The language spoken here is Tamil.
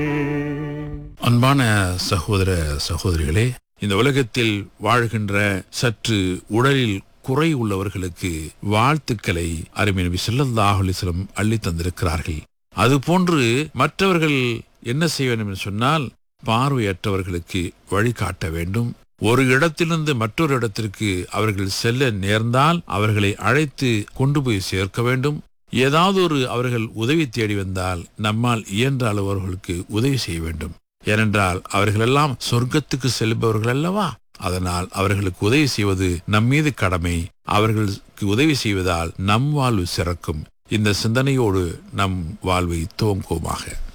அன்பான சகோதர சகோதரிகளே இந்த உலகத்தில் வாழ்கின்ற சற்று உடலில் குறை உள்ளவர்களுக்கு வாழ்த்துக்களை அருமை நபி ஸல்லல்லாஹு அலைஹி வஸல்லம் அள்ளி தந்திருக்கிறார்கள் அதுபோன்று மற்றவர்கள் என்ன செய்ய வேண்டும் என்று சொன்னால் பார்வையற்றவர்களுக்கு வழிகாட்ட வேண்டும் ஒரு இடத்திலிருந்து மற்றொரு இடத்திற்கு அவர்கள் செல்ல நேர்ந்தால் அவர்களை அழைத்து கொண்டு போய் சேர்க்க வேண்டும் ஏதாவது ஒரு அவர்கள் உதவி தேடி வந்தால் நம்மால் இயன்ற அளவு அவர்களுக்கு உதவி செய்ய வேண்டும் ஏனென்றால் அவர்களெல்லாம் சொர்க்கத்துக்கு செல்பவர்கள் அல்லவா அதனால் அவர்களுக்கு உதவி செய்வது நம் மீது கடமை அவர்களுக்கு உதவி செய்வதால் நம் வாழ்வு சிறக்கும் இந்த சிந்தனையோடு நம் வாழ்வை துவங்குவோமாக